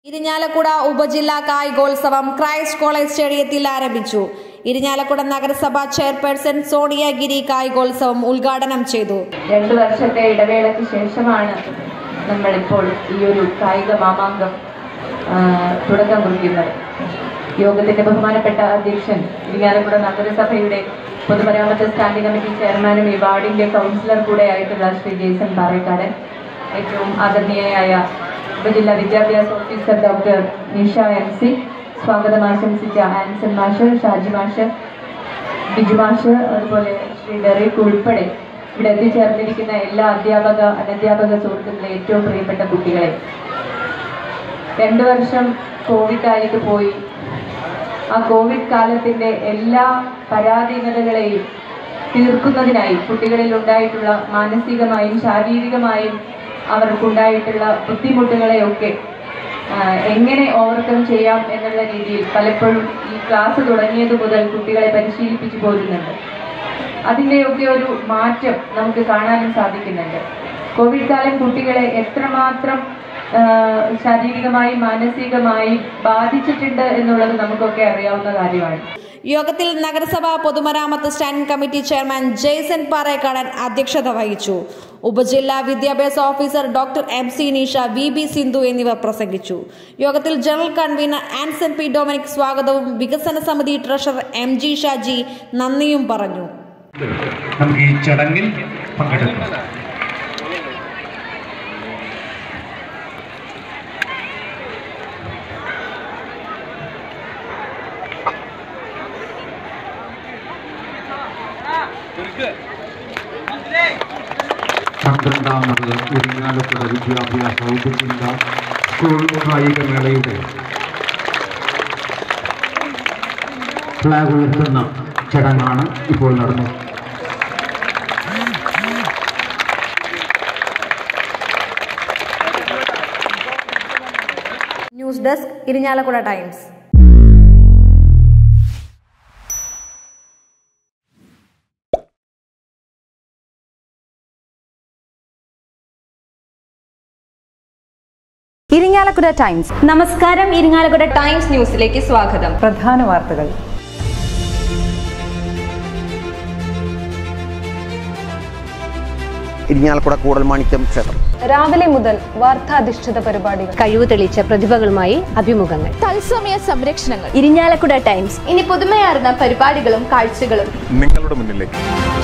ഇരിഞ്ഞാലക്കുട ഉപജില്ലാ കായികോത്സവം Christ college സ്റ്റേഡിയത്തിൽ ആരംഭിച്ചു ഇരിഞ്ഞാലക്കുട നഗരസഭ ചെയർപേഴ്സൺ സോണിയ ഗിരി കായികോത്സവം ഉദ്ഘാടനം ചെയ്തു രണ്ടു വർഷത്തെ ഇടവേളയ്ക്ക് ശേഷമാണ് നമ്മളിപ്പോൾ ഈ ഒരു കായിക മാമാങ്കം ആ, തുടക്കം കുറിക്കുന്നത് യോഗത്തിന്റെ ബഹുമാനപ്പെട്ട അധ്യക്ഷൻ ഇരിങ്ങാലക്കുട നഗരസഭയുടെ പൊതുമരാമത്ത് സ്റ്റാൻഡിംഗ് കമ്മിറ്റി ചെയർമാനും ഈ വാർഡിന്റെ കൗൺസിലർ കൂടെ ആയിട്ടുള്ള ശ്രീ ജേസൺ പാറേക്കാരൻ ഏറ്റവും ആദരണീയയായ ഉപജില്ലാ വിദ്യാഭ്യാസ officer doctor Nisha M C സ്വാഗതം ആശംസിച്ച ആൻസൺ മാഷ് ഷാജി മാഷ് ബിജു മാഷ് അതുപോലെ ശ്രീ ഡെറിക് ഉൾപ്പെടെ ഇവിടെ എത്തിച്ചേർന്നിരിക്കുന്ന എല്ലാ അധ്യാപക അനധ്യാപക സുഹൃത്തുക്കളെ ഏറ്റവും പ്രിയപ്പെട്ട കുട്ടികളെ രണ്ടു വർഷം കോവിഡ് ആയിട്ട് പോയി ആ കോവിഡ് കാലത്തിന്റെ എല്ലാ പരാധീനതകളെയും തീർക്കുന്നതിനായി കുട്ടികളിൽ ഉണ്ടായിട്ടുള്ള മാനസികമായും ശാരീരികമായും അവർക്കുണ്ടായിട്ടുള്ള ബുദ്ധിമുട്ടുകളെയൊക്കെ ആ, എങ്ങനെ ഓവർകം ചെയ്യാം എന്നുള്ള രീതിയിൽ പലപ്പോഴും ഈ ക്ലാസ് തുടങ്ങിയത് മുതൽ കുട്ടികളെ പരിശീലിപ്പിച്ചു പോരുന്നുണ്ട് അതിൻ്റെയൊക്കെ ഒരു മാറ്റം നമുക്ക് കാണാനും സാധിക്കുന്നുണ്ട് കോവിഡ് കാലം കുട്ടികളെ എത്രമാത്രം ആ, ശാരീരികമായും മാനസികമായും ബാധിച്ചിട്ടുണ്ട് എന്നുള്ളത് നമുക്കൊക്കെ അറിയാവുന്ന കാര്യമാണ് യോഗത്തിൽ നഗരസഭ പൊതുമരാമത്ത് standing committee chairman Jaison Parekkadan അധ്യക്ഷത വഹിച്ചു ഉപജില്ലാ വിദ്യാഭ്യാസ officer doctor M C Nisha V B Sindhu എന്നിവർ പ്രസംഗിച്ചു യോഗത്തിൽ general convener Anson P Dominic സ്വാഗതവും വികസന സമിതി ട്രഷറർ എം ജി ഷാജി നന്ദിയും പറഞ്ഞു നമുക്ക് ഈ ചടങ്ങിൽ പങ്കെടുക്കാം പന്ത്രണ്ടാമത് ഇരിങ്ങാലക്കുട വിദ്യാഭ്യാസ ഉപജില്ല സ്കൂൾ കായികമേളയുടെ ഫ്ലാഗ് ഉയർത്തുന്ന ചടങ്ങാണ് ഇപ്പോൾ നടന്നത് news desk Irinjalakuda Times Irinjalakuda Times നമസ്കാരം ഇരിങ്ങാലക്കുട ടൈംസ് ന്യൂസിലേക്ക് സ്വാഗതം പ്രധാന വാർത്തകൾ ഇരിഞ്ഞാലക്കുട കൂടൽമാണിക്യം ക്ഷേത്രം രാവിലെ മുതൽ വാർത്താധിഷ്ഠിത പരിപാടികൾ കഴിവ് തെളിയിച്ച പ്രതിഭകളുമായി അഭിമുഖങ്ങൾ തത്സമയ സംരക്ഷണങ്ങൾ ഇരിഞ്ഞാലക്കുട ടൈംസ് ഇനി പുതുമയാർന്ന പരിപാടികളും കാഴ്ചകളും നിങ്ങളുടെ മുന്നിലേക്ക്